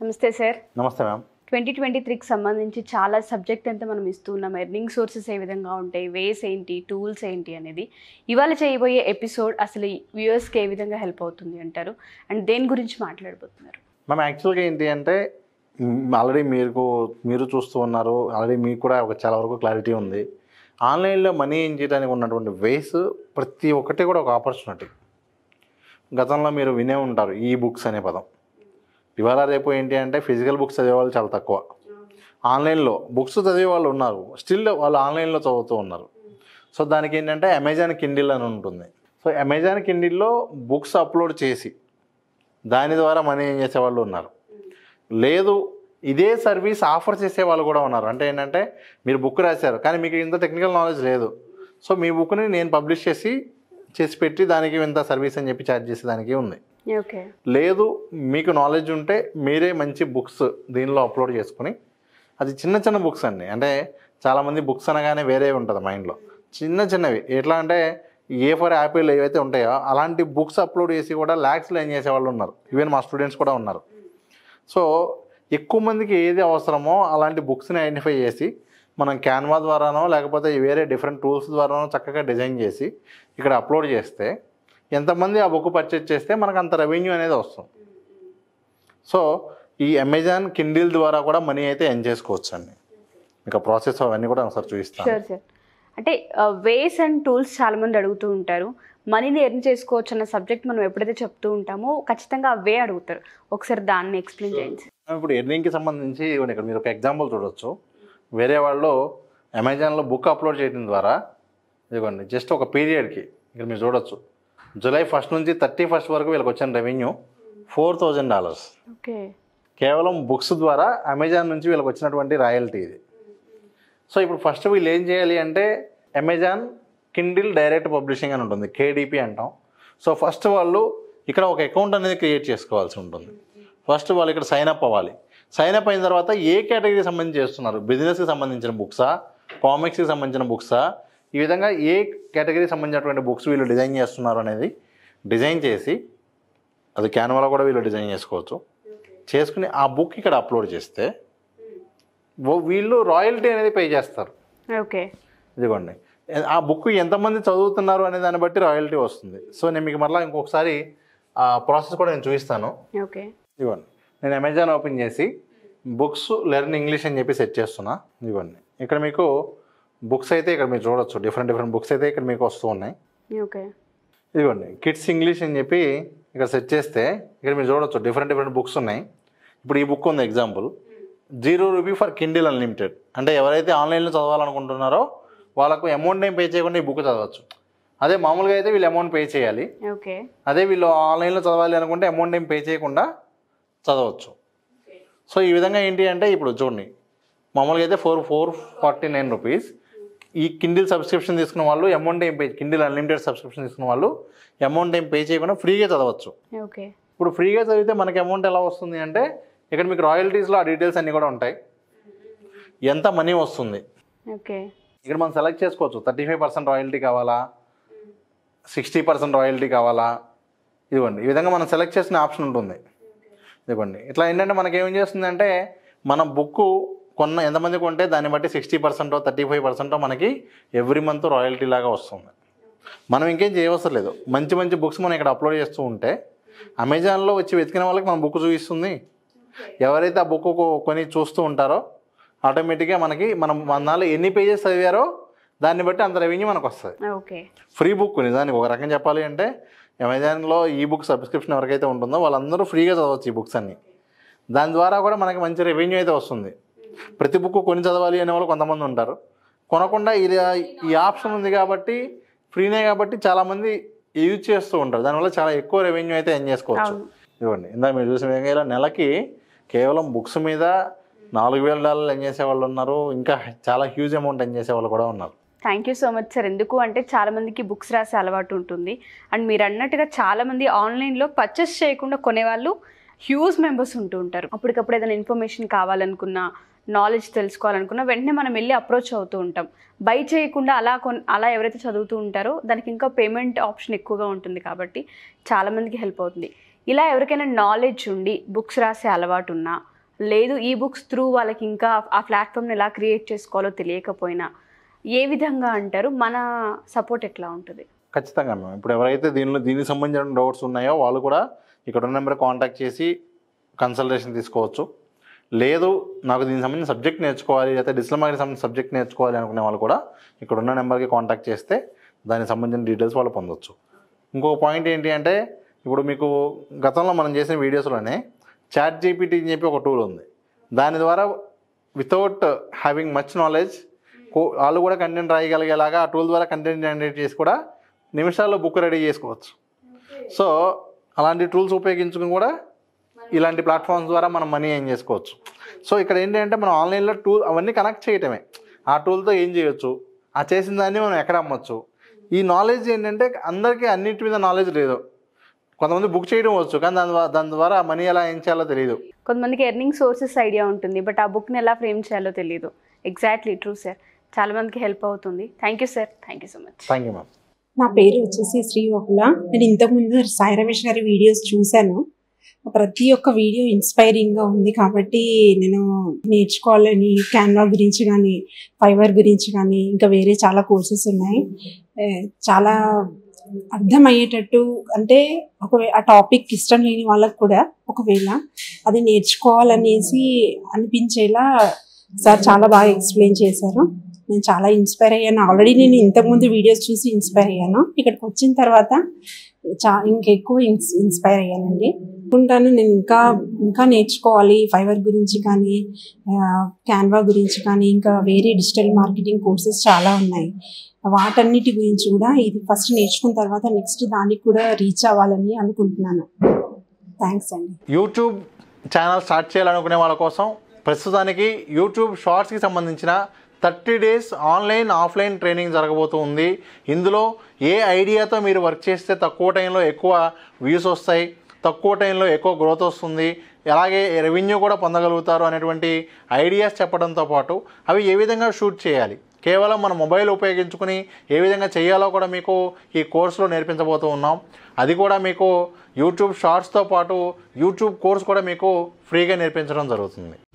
నమస్తే సార్ నమస్తే ma'am twenty twenty త్రీకి సంబంధించి చాలా సబ్జెక్ట్ అంతా మనం ఇస్తూ ఉన్నాం ఎర్నింగ్ సోర్సెస్ ఏ విధంగా ఉంటాయి వేస్ ఏంటి టూల్స్ ఏంటి అనేది ఇవాళ చేయబోయే ఎపిసోడ్ అసలు వ్యూయర్స్కి ఏ విధంగా హెల్ప్ అవుతుంది అంటారు అండ్ దేని గురించి మాట్లాడబోతున్నారు మ్యామ్ యాక్చువల్గా ఏంటి అంటే ఆల్రెడీ మీకు మీరు చూస్తూ ఉన్నారు ఆల్రెడీ మీకు కూడా ఒక చాలా వరకు క్లారిటీ ఉంది ఆన్లైన్లో మనీ ఏం చేయడానికి ఉన్నటువంటి వేస్ ప్రతి ఒక్కటి కూడా ఒక ఆపర్చునిటీ గతంలో మీరు వినే ఉంటారు ఈ బుక్స్ అనే పదం ఇవాళ రేపు ఏంటి అంటే ఫిజికల్ బుక్స్ చదివే వాళ్ళు చాలా తక్కువ ఆన్లైన్లో బుక్స్ చదివే వాళ్ళు ఉన్నారు స్టిల్ వాళ్ళు ఆన్లైన్లో చదువుతూ ఉన్నారు సో దానికి ఏంటంటే అమెజాన్ కిండిల్ అని ఉంటుంది సో అమెజాన్ కిండిల్లో బుక్స్ అప్లోడ్ చేసి దాని ద్వారా మనీ ఏం చేసే వాళ్ళు ఉన్నారు లేదు ఇదే సర్వీస్ ఆఫర్ చేసే వాళ్ళు కూడా ఉన్నారు అంటే ఏంటంటే మీరు బుక్ రాశారు కానీ మీకు ఇంత టెక్నికల్ నాలెడ్జ్ లేదు సో మీ బుక్ని నేను పబ్లిష్ చేసి చేసి పెట్టి దానికి ఇంత సర్వీస్ అని చెప్పి ఛార్జ్ చేసే దానికి ఉంది ఓకే లేదు మీకు నాలెడ్జ్ ఉంటే మీరే మంచి బుక్స్ దీనిలో అప్లోడ్ చేసుకుని అది చిన్న చిన్న బుక్స్ అండి అంటే చాలామంది బుక్స్ అనగానే వేరే ఉంటుంది మైండ్లో చిన్న చిన్నవి ఎట్లా అంటే ఏ ఫర్ యాపిల్ ఏవైతే ఉంటాయో అలాంటి బుక్స్ అప్లోడ్ చేసి కూడా ల్యాక్స్లో ఏం చేసే వాళ్ళు ఉన్నారు ఈవెన్ మా స్టూడెంట్స్ కూడా ఉన్నారు సో ఎక్కువ మందికి ఏది అవసరమో అలాంటి బుక్స్ని ఐడెంటిఫై చేసి మనం క్యాన్వా ద్వారానో లేకపోతే వేరే డిఫరెంట్ టూల్స్ ద్వారానో చక్కగా డిజైన్ చేసి ఇక్కడ అప్లోడ్ చేస్తే ఎంతమంది ఆ బుక్ పర్చేజ్ చేస్తే మనకు అంత రెవెన్యూ అనేది వస్తుంది సో ఈ అమెజాన్ కిండిల్ ద్వారా కూడా మనీ అయితే ఎన్ చేసుకోవచ్చు అండి ఇంకా ప్రాసెస్ అవన్నీ కూడా ఒకసారి చూపిస్తాను షూర్ సార్ అంటే వేస్ అండ్ టూల్స్ చాలా మంది అడుగుతూ ఉంటారు మనీని ఎర్న్ చేసుకోవచ్చు అన్న సబ్జెక్ట్ మనం ఎప్పుడైతే చెప్తూ ఉంటామో ఖచ్చితంగా అవే అడుగుతారు ఒకసారి దాన్ని ఎక్స్ప్లెయిన్ చేయండి సార్ ఇప్పుడు ఎర్నింగ్కి సంబంధించి ఇదిగోండి ఇక్కడ మీరు ఒక ఎగ్జాంపుల్ చూడొచ్చు వేరే వాళ్ళు అమెజాన్లో బుక్ అప్లోడ్ చేయడం ద్వారా ఇదిగోండి జస్ట్ ఒక పీరియడ్కి ఇక్కడ మీరు చూడొచ్చు జూలై ఫస్ట్ నుంచి థర్టీ ఫస్ట్ వరకు వీళ్ళకి వచ్చిన revenue four thousand dollars okay కేవలం బుక్స్ ద్వారా అమెజాన్ నుంచి వీళ్ళకి వచ్చినటువంటి రాయల్టీ ఇది సో ఇప్పుడు ఫస్ట్ వీళ్ళు ఏం చేయాలి అంటే అమెజాన్ కిండిల్ డైరెక్ట్ పబ్లిషింగ్ అని ఉంటుంది కేడిపి అంటాం సో ఫస్ట్ వాళ్ళు ఇక్కడ ఒక అకౌంట్ అనేది క్రియేట్ చేసుకోవాల్సి ఉంటుంది ఫస్ట్ వాళ్ళు ఇక్కడ సైన్ అప్ అవ్వాలి సైన్ అప్ అయిన తర్వాత ఏ కేటగిరీకి సంబంధించి చేస్తున్నారు బిజినెస్కి సంబంధించిన బుక్సా కామిక్స్కి సంబంధించిన బుక్సా ఈ విధంగా ఏ కేటగిరీకి సంబంధించినటువంటి బుక్స్ వీళ్ళు డిజైన్ చేస్తున్నారు అనేది డిజైన్ చేసి అది క్యాన్వాలో కూడా వీళ్ళు డిజైన్ చేసుకోవచ్చు చేసుకుని ఆ బుక్ ఇక్కడ అప్లోడ్ చేస్తే ఓ- వీళ్ళు రాయల్టీ అనేది పే చేస్తారు ఓకే ఇదిగోండి ఆ బుక్ ఎంతమంది చదువుతున్నారు అనే దాన్ని బట్టి రాయల్టీ వస్తుంది సో నేను మీకు మరలా ఇంకొకసారి ఆ ప్రాసెస్ కూడా నేను చూపిస్తాను ఓకే ఇదిగోండి నేను అమెజాన్ ఓపెన్ చేసి బుక్స్ లెర్న్ ఇంగ్లీష్ అని చెప్పి సెట్ చేస్తున్నా ఇదిగోండి ఇక్కడ మీకు బుక్స్ అయితే ఇక్కడ మీరు చూడొచ్చు డిఫరెంట్ డిఫరెంట్ బుక్స్ అయితే ఇక్కడ మీకు వస్తూ ఉన్నాయి ఓకే ఇదిగోండి కిడ్స్ ఇంగ్లీష్ అని చెప్పి ఇక్కడ సెట్ చేస్తే ఇక్కడ మీరు చూడొచ్చు డిఫరెంట్ డిఫరెంట్ బుక్స్ ఉన్నాయి ఇప్పుడు ఈ బుక్ ఉంది example zero rupee for Kindle unlimited అంటే ఎవరైతే ఆన్లైన్లో చదవాలనుకుంటున్నారో వాళ్ళకు అమౌంట్ ఏం పే చేయకుండా ఈ బుక్ చదవచ్చు అదే మామూలుగా అయితే వీళ్ళు అమౌంట్ పే చేయాలి ఓకే అదే వీళ్ళు ఆన్లైన్లో చదవాలి అనుకుంటే అమౌంట్ ఏం పే చేయకుండా చదవచ్చు సో ఈ విధంగా ఏంటి అంటే ఇప్పుడు చూడండి మామూలుగా అయితే four four forty nine rupees ఈ కిండిల్ సబ్స్క్రిప్షన్ తీసుకున్న వాళ్ళు అమౌంట్ ఏం పే కిండిల్ అన్లిమిటెడ్ సబ్స్క్రిప్షన్ తీసుకున్న వాళ్ళు అమౌంట్ ఏం పే చేయకుండా ఫ్రీగా చదవచ్చు ఓకే ఇప్పుడు ఫ్రీగా చదివితే మనకి అమౌంట్ ఎలా వస్తుంది అంటే ఇక్కడ మీకు రాయల్టీస్లో ఆ డీటెయిల్స్ అన్నీ కూడా ఉంటాయి ఎంత మనీ వస్తుంది ఓకే ఇక్కడ మనం సెలెక్ట్ చేసుకోవచ్చు థర్టీ ఫైవ్ పర్సెంట్ రాయల్టీ కావాలా సిక్స్టీ పర్సెంట్ రాయల్టీ కావాలా ఇదిగోండి ఈ విధంగా మనం సెలెక్ట్ చేసిన ఆప్షన్ ఉంటుంది ఇదిగోండి ఇట్లా ఏంటంటే మనకి ఏం చేస్తుందంటే మన బుక్ కొన్న ఎంతమంది కొంటే దాన్ని బట్టి సిక్స్టీ పర్సెంటో థర్టీ ఫైవ్ పర్సెంటో మనకి ఎవ్రీ మంత్ రాయల్టీ లాగా వస్తుంది మనం ఇంకేం చేయవసరం లేదు మంచి మంచి బుక్స్ మనం ఇక్కడ అప్లోడ్ చేస్తూ ఉంటే అమెజాన్లో వచ్చి వెతికిన వాళ్ళకి మన బుక్ చూపిస్తుంది ఎవరైతే ఆ బుక్ కొని చూస్తూ ఉంటారో ఆటోమేటిక్గా మనకి మనం వందలు ఎన్ని పేజెస్ చదివారో దాన్ని బట్టి అంత రెవెన్యూ మనకు వస్తుంది ఓకే ఫ్రీ బుక్ నిజానికి ఒక రకం చెప్పాలి అంటే అమెజాన్లో ఈ బుక్ సబ్స్క్రిప్షన్ ఎవరికైతే ఉంటుందో వాళ్ళందరూ ఫ్రీగా చదవచ్చు ఈ బుక్స్ అన్ని దాని ద్వారా కూడా మనకి మంచి రెవెన్యూ అయితే వస్తుంది ప్రతి బుక్ కొని చదవాలి అనే వాళ్ళు కొంతమంది ఉంటారు కొనకుండా ఇది ఈ ఆప్షన్ ఉంది కాబట్టి ఫ్రీనే కాబట్టి చాలామంది యూజ్ చేస్తూ ఉంటారు దానివల్ల చాలా ఎక్కువ రెవెన్యూ అయితే ఎన్ చేసుకోవచ్చు అవును. ఇవ్వండి ఇందాక మీరు చూసిన విధంగా ఇలా నెలకి కేవలం బుక్స్ మీద నాలుగు వేల డాలర్లు ఎన్ చేసే వాళ్ళు ఉన్నారు ఇంకా చాలా హ్యూజ్ అమౌంట్ ఎన్ చేసే వాళ్ళు కూడా ఉన్నారు thank you so much sir ఎందుకు అంటే చాలా మందికి బుక్స్ రాసే అలవాటు ఉంటుంది అండ్ మీరు అన్నట్టుగా చాలా మంది ఆన్లైన్లో పర్చేస్ చేయకుండా కొనేవాళ్ళు హ్యూజ్ మెంబర్స్ ఉంటూ ఉంటారు అప్పటికప్పుడు ఏదైనా ఇన్ఫర్మేషన్ కావాలనుకున్నా నాలెడ్జ్ తెలుసుకోవాలనుకున్నా వెంటనే మనం వెళ్ళి అప్రోచ్ అవుతూ ఉంటాం బై చేయకుండా అలా కొన్ అలా ఎవరైతే చదువుతూ ఉంటారో దానికి ఇంకా పేమెంట్ ఆప్షన్ ఎక్కువగా ఉంటుంది కాబట్టి చాలామందికి హెల్ప్ అవుతుంది ఇలా ఎవరికైనా నాలెడ్జ్ ఉండి బుక్స్ రాసే అలవాటు ఉన్నా లేదు ఈ బుక్స్ త్రూ వాళ్ళకి ఇంకా ఆ ప్లాట్ఫామ్ని ఎలా క్రియేట్ చేసుకోవాలో తెలియకపోయినా ఏ విధంగా అంటారు మన సపోర్ట్ ఎట్లా ఉంటుంది ఖచ్చితంగా మ్యామ్ ఇప్పుడు ఎవరైతే దీనిలో దీనికి సంబంధించిన డౌట్స్ ఉన్నాయో వాళ్ళు కూడా ఇక్కడ ఉన్న నెంబర్ కాంటాక్ట్ చేసి కన్సల్టేషన్ తీసుకోవచ్చు లేదు నాకు దీనికి సంబంధించిన సబ్జెక్ట్ నేర్చుకోవాలి లేకపోతే డిజిటల్ మార్కెట్ సంబంధించిన సబ్జెక్ట్ నేర్చుకోవాలి అనుకునే వాళ్ళు కూడా ఇక్కడ ఉన్న నెంబర్కి కాంటాక్ట్ చేస్తే దానికి సంబంధించిన డీటెయిల్స్ వాళ్ళు పొందొచ్చు ఇంకొక పాయింట్ ఏంటి అంటే ఇప్పుడు మీకు గతంలో మనం చేసిన వీడియోస్లోనే చాట్ జీపీటీ అని చెప్పి ఒక టూల్ ఉంది దాని ద్వారా వితౌట్ హ్యావింగ్ మచ్ నాలెడ్జ్ వాళ్ళు కూడా కంటెంట్ రాయగలిగేలాగా ఆ టూల్ ద్వారా కంటెంట్ జనరేట్ చేసి కూడా నిమిషాల్లో బుక్ రెడీ చేసుకోవచ్చు సో అలాంటి టూల్స్ ఉపయోగించుకుని కూడా ఇలాంటి ప్లాట్ఫామ్స్ ద్వారా మనం మనీ ఏం చేసుకోవచ్చు సో ఇక్కడ ఏంటంటే మనం ఆన్లైన్లో టూల్ అవన్నీ కనెక్ట్ చేయటమే ఆ టూల్తో ఏం చేయొచ్చు ఆ చేసిన దాన్ని మనం ఎక్కడ అమ్మొచ్చు ఈ నాలెడ్జ్ ఏంటంటే అందరికీ అన్నిటి మీద నాలెడ్జ్ లేదు కొంతమంది బుక్ చేయడం వచ్చు కానీ దాని ద్వారా దాని ద్వారా మనీ ఎలా ఏం చేయాలో తెలియదు కొంతమందికి ఎర్నింగ్ సోర్సెస్ ఐడియా ఉంటుంది బట్ ఆ బుక్ని ఎలా ఫ్రేమ్ చేయాలో తెలియదు ఎగ్జాక్ట్లీ ట్రూ సార్ చాలా మందికి హెల్ప్ అవుతుంది thank you sir thank you so much thank you ma'am నా పేరు వచ్చేసి శ్రీ వకుల నేను ఇంతకుముందు సాయి రమేష్ గారి వీడియోస్ చూశాను ప్రతి ఒక్క వీడియో ఇన్స్పైరింగ్గా ఉంది కాబట్టి నేను నేర్చుకోవాలని క్యాన్వా గురించి కానీ ఫైబర్ గురించి కానీ ఇంకా వేరే చాలా కోర్సెస్ ఉన్నాయి ఏ, చాలా అర్థమయ్యేటట్టు అంటే ఒకవే ఆ టాపిక్ ఇష్టం లేని వాళ్ళకు కూడా ఒకవేళ అది నేర్చుకోవాలనేసి అనిపించేలా సార్ చాలా బాగా ఎక్స్ప్లెయిన్ చేశారు నేను చాలా ఇన్స్పైర్ అయ్యాను ఆల్రెడీ నేను ఇంతకుముందు వీడియోస్ చూసి ఇన్స్పైర్ అయ్యాను ఇక్కడికి వచ్చిన తర్వాత చా ఇంకెక్కువ ఇన్స్ ఇన్స్పైర్ అయ్యానండి అనుకుంటాను నేను ఇంకా ఇంకా నేర్చుకోవాలి ఫైబర్ గురించి కానీ క్యాన్వా గురించి కానీ ఇంకా వేరే డిజిటల్ మార్కెటింగ్ కోర్సెస్ చాలా ఉన్నాయి వాటన్నిటి గురించి కూడా ఇది ఫస్ట్ నేర్చుకున్న తర్వాత నెక్స్ట్ దానికి కూడా రీచ్ అవ్వాలని అనుకుంటున్నాను థ్యాంక్స్ అండి యూట్యూబ్ ఛానల్ స్టార్ట్ చేయాలనుకునే వాళ్ళ కోసం ప్రస్తుతానికి యూట్యూబ్ షార్ట్స్కి సంబంధించిన thirty days online offline training జరగబోతుంది ఇందులో ఏ ఐడియాతో మీరు వర్క్ చేస్తే తక్కువ టైంలో ఎక్కువ వ్యూస్ వస్తాయి తక్కువ టైంలో ఎక్కువ గ్రోత్ వస్తుంది అలాగే రెవెన్యూ కూడా పొందగలుగుతారు అనేటువంటి ఐడియాస్ చెప్పడంతో పాటు అవి ఏ విధంగా షూట్ చేయాలి కేవలం మన మొబైల్ ఉపయోగించుకుని ఏ విధంగా చేయాలో కూడా మీకు ఈ కోర్సులో నేర్పించబోతూ ఉన్నాం అది కూడా మీకు యూట్యూబ్ షార్ట్స్తో పాటు యూట్యూబ్ కోర్స్ కూడా మీకు ఫ్రీగా నేర్పించడం జరుగుతుంది